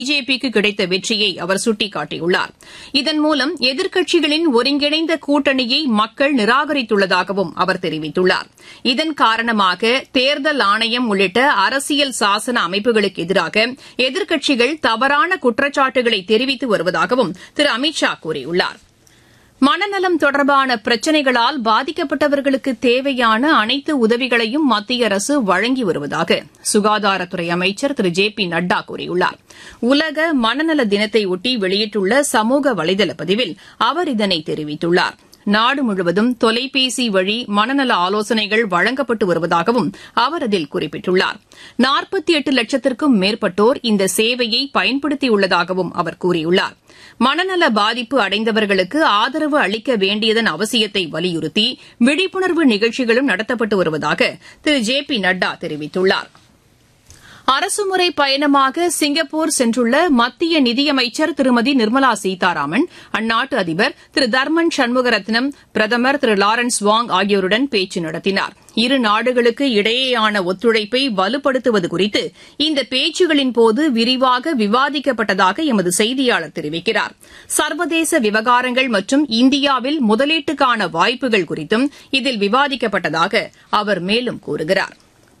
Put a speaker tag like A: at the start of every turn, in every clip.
A: பிஜேபிக்கு கிடைத்த வெற்றியை அவர் சுட்டிக்காட்டியுள்ளார் இதன் மூலம் எதிர்க்கட்சிகளின் ஒருங்கிணைந்த கூட்டணியை மக்கள் நிராகரித்துள்ளதாகவும் அவர் தெரிவித்துள்ளார் இதன் காரணமாக தேர்தல் ஆணையம் உள்ளிட்ட அரசியல் சாசன அமைப்புகளுக்கு எதிராக எதிர்க்கட்சிகள் தவறான குற்றச்சாட்டுகளை தெரிவித்து வருவதாகவும் திரு அமித் ஷா கூறியுள்ளார் மனநலம் தொடர்பான பிரச்சினைகளால் பாதிக்கப்பட்டவர்களுக்கு தேவையான அனைத்து உதவிகளையும் மத்திய அரசு வழங்கி வருவதாக சுகாதாரத்துறை அமைச்சர் திரு ஜே பி நட்டா கூறியுள்ளார் உலக மனநல தினத்தையொட்டி வெளியிட்டுள்ள சமூக வலைதள பதிவில் அவர் இதனை தெரிவித்துள்ளார் நாடு முழுவதும் தொலைபேசி வழி மனநல ஆலோசனைகள் வழங்கப்பட்டு வருவதாகவும் அவர் அதில் குறிப்பிட்டுள்ளார் நாற்பத்தி எட்டு லட்சத்திற்கும் மேற்பட்டோர் இந்த சேவையை பயன்படுத்தியுள்ளதாகவும் அவர் கூறியுள்ளார் மனநல பாதிப்பு அடைந்தவர்களுக்கு ஆதரவு அளிக்க வேண்டியதன் அவசியத்தை வலியுறுத்தி விழிப்புணர்வு நிகழ்ச்சிகளும் நடத்தப்பட்டு வருவதாக திரு ஜே பி நட்டா தெரிவித்துள்ளார் அரசுமுறை பயணமாக சிங்கப்பூர் சென்றுள்ள மத்திய நிதியமைச்சர் திருமதி நிர்மலா சீதாராமன் அந்நாட்டு அதிபர் திரு தர்மன் சண்முகரத்னம் பிரதமர் திரு லாரன்ஸ் வாங் ஆகியோருடன் பேச்சு நடத்தினார் இரு நாடுகளுக்கு இடையேயான ஒத்துழைப்பை வலுப்படுத்துவது குறித்து இந்த பேச்சுகளின்போது விரிவாக விவாதிக்கப்பட்டதாக எமது செய்தியாளர் தெரிவிக்கிறார் சர்வதேச விவகாரங்கள் மற்றும் இந்தியாவில் முதலீட்டுக்கான வாய்ப்புகள் குறித்தும் இதில் விவாதிக்கப்பட்டதாக அவர் மேலும் கூறுகிறார்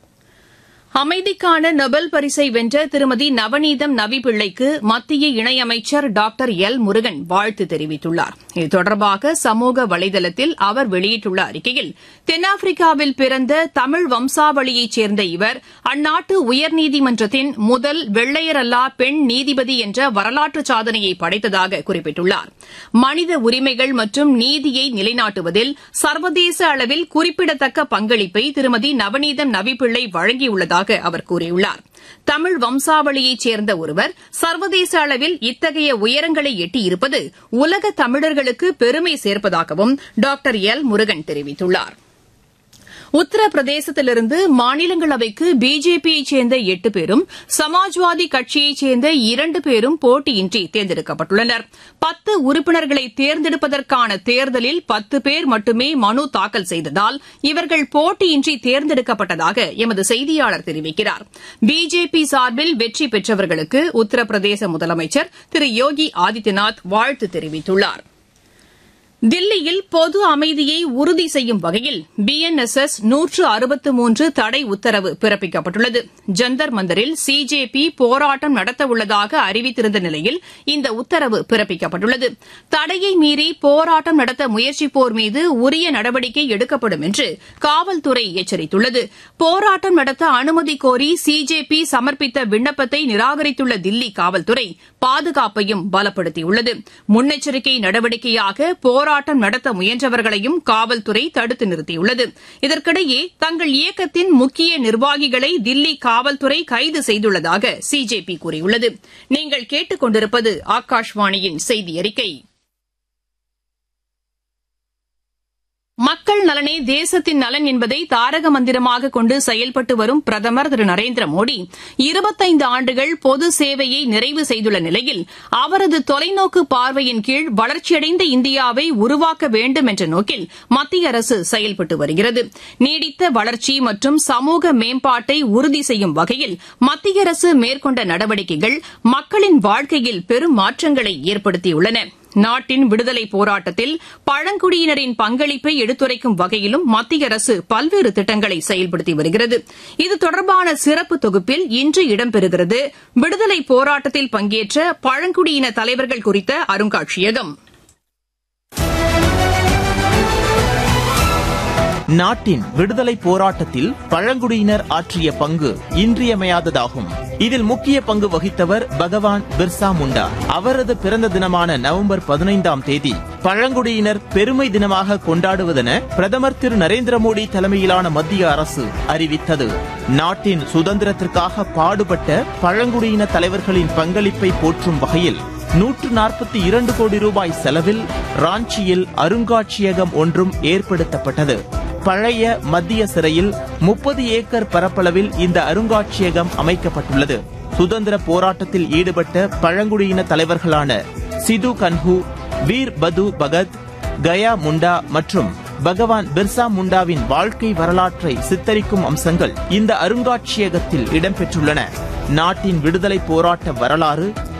A: அமைதிக்கான நொபல் பரிசை வென்ற திருமதி நவநீதம் நவி பிள்ளைக்கு மத்திய இணையமைச்சர் டாக்டர் எல் முருகன் வாழ்த்து தெரிவித்துள்ளார் இது தொடர்பாக சமூக வலைதளத்தில் அவர் வெளியிட்டுள்ள அறிக்கையில் தென்னாப்பிரிக்காவில் பிறந்த தமிழ் வம்சாவளியைச் சேர்ந்த இவர் அந்நாட்டு உயர்நீதிமன்றத்தின் முதல் வெள்ளையரல்லா பெண் நீதிபதி என்ற வரலாற்று சாதனையை படைத்ததாக குறிப்பிட்டுள்ளார் மனித உரிமைகள் மற்றும் நீதியை நிலைநாட்டுவதில் சர்வதேச அளவில் குறிப்பிடத்தக்க பங்களிப்பை திருமதி நவநீதம் நவிப்பிள்ளை வழங்கியுள்ளதாக உள்ளதாக அவர் கூறியுள்ளார் தமிழ் வம்சாவளியைச் சேர்ந்த ஒருவர் சர்வதேச அளவில் இத்தகைய உயரங்களை எட்டியிருப்பது உலக தமிழர்களுக்கு பெருமை சேர்ப்பதாகவும் டாக்டர் எல் முருகன் தெரிவித்துள்ளார் உத்தரப்பிரதேசத்திலிருந்து மாநிலங்களவைக்கு பிஜேபியைச் சேர்ந்த எட்டு பேரும் சமாஜ்வாதி கட்சியைச் சேர்ந்த இரண்டு பேரும் போட்டியின்றி தேர்ந்தெடுக்கப்பட்டுள்ளனர் பத்து உறுப்பினர்களை தேர்ந்தெடுப்பதற்கான தேர்தலில் பத்து பேர் மட்டுமே மனு தாக்கல் செய்ததால் இவர்கள் போட்டியின்றி தேர்ந்தெடுக்கப்பட்டதாக எமது செய்தியாளர் தெரிவிக்கிறார் பிஜேபி சார்பில் வெற்றி பெற்றவர்களுக்கு உத்தரப்பிரதேச முதலமைச்சர் திரு யோகி ஆதித்யநாத் வாழ்த்து தெரிவித்துள்ளார் தில்லியில் பொது அமைதியை உறுதி செய்யும் வகையில் பிஎன்எஸ்எஸ் நூற்று அறுபத்து மூன்று தடை உத்தரவு பிறப்பிக்கப்பட்டுள்ளது ஜந்தர் மந்தரில் சிஜேபி போராட்டம் நடத்தவுள்ளதாக அறிவித்திருந்த நிலையில் இந்த உத்தரவு பிறப்பிக்கப்பட்டுள்ளது தடையை மீறி போராட்டம் நடத்த முயற்சிப்போர் மீது உரிய நடவடிக்கை எடுக்கப்படும் என்று காவல்துறை எச்சரித்துள்ளது போராட்டம் நடத்த அனுமதி கோரி சிஜேபி சமர்ப்பித்த விண்ணப்பத்தை நிராகரித்துள்ள தில்லி காவல்துறை பாதுகாப்பையும் பலப்படுத்தியுள்ளது முன்னெச்சரிக்கை நடவடிக்கையாக போராட்டம் போராட்டம் நடத்த முயன்றவர்களையும் காவல்துறை தடுத்து நிறுத்தியுள்ளது இதற்கிடையே தங்கள் இயக்கத்தின் முக்கிய நிர்வாகிகளை தில்லி காவல்துறை கைது செய்துள்ளதாக சிஜேபி கூறியுள்ளது நீங்கள் கேட்டுக் கொண்டிருப்பது ஆகாஷ்வாணியின் செய்தி அறிக்கை மக்கள் நலனே தேசத்தின் நலன் என்பதை தாரக மந்திரமாக கொண்டு செயல்பட்டு வரும் பிரதமர் திரு நரேந்திர மோடி இருபத்தைந்து ஆண்டுகள் பொது சேவையை நிறைவு செய்துள்ள நிலையில் அவரது தொலைநோக்கு பார்வையின் கீழ் வளர்ச்சியடைந்த இந்தியாவை உருவாக்க வேண்டும் என்ற நோக்கில் மத்திய அரசு செயல்பட்டு வருகிறது நீடித்த வளர்ச்சி மற்றும் சமூக மேம்பாட்டை உறுதி செய்யும் வகையில் மத்திய அரசு மேற்கொண்ட நடவடிக்கைகள் மக்களின் வாழ்க்கையில் பெரும் மாற்றங்களை ஏற்படுத்தியுள்ளன நாட்டின் விடுதலை போராட்டத்தில் பழங்குடியினரின் பங்களிப்பை எடுத்துரைக்கும் வகையிலும் மத்திய அரசு பல்வேறு திட்டங்களை செயல்படுத்தி வருகிறது இது தொடர்பான சிறப்பு தொகுப்பில் இன்று இடம்பெறுகிறது விடுதலை போராட்டத்தில் பங்கேற்ற பழங்குடியின தலைவர்கள் குறித்த அருங்காட்சியகம்
B: நாட்டின் விடுதலை போராட்டத்தில் பழங்குடியினர் ஆற்றிய பங்கு இன்றியமையாததாகும் இதில் முக்கிய பங்கு வகித்தவர் பகவான் பிர்சா முண்டா அவரது பிறந்த தினமான நவம்பர் பதினைந்தாம் தேதி பழங்குடியினர் பெருமை தினமாக கொண்டாடுவதென பிரதமர் திரு நரேந்திர மோடி தலைமையிலான மத்திய அரசு அறிவித்தது நாட்டின் சுதந்திரத்திற்காக பாடுபட்ட பழங்குடியின தலைவர்களின் பங்களிப்பை போற்றும் வகையில் நூற்று நாற்பத்தி இரண்டு கோடி ரூபாய் செலவில் ராஞ்சியில் அருங்காட்சியகம் ஒன்றும் ஏற்படுத்தப்பட்டது பழைய மத்திய சிறையில் முப்பது ஏக்கர் பரப்பளவில் இந்த அருங்காட்சியகம் அமைக்கப்பட்டுள்ளது சுதந்திர போராட்டத்தில் ஈடுபட்ட பழங்குடியின தலைவர்களான சிது கன்ஹு வீர் பது பகத் கயா முண்டா மற்றும் பகவான் பிர்சா முண்டாவின் வாழ்க்கை வரலாற்றை சித்தரிக்கும் அம்சங்கள் இந்த அருங்காட்சியகத்தில் இடம்பெற்றுள்ளன நாட்டின் விடுதலை போராட்ட வரலாறு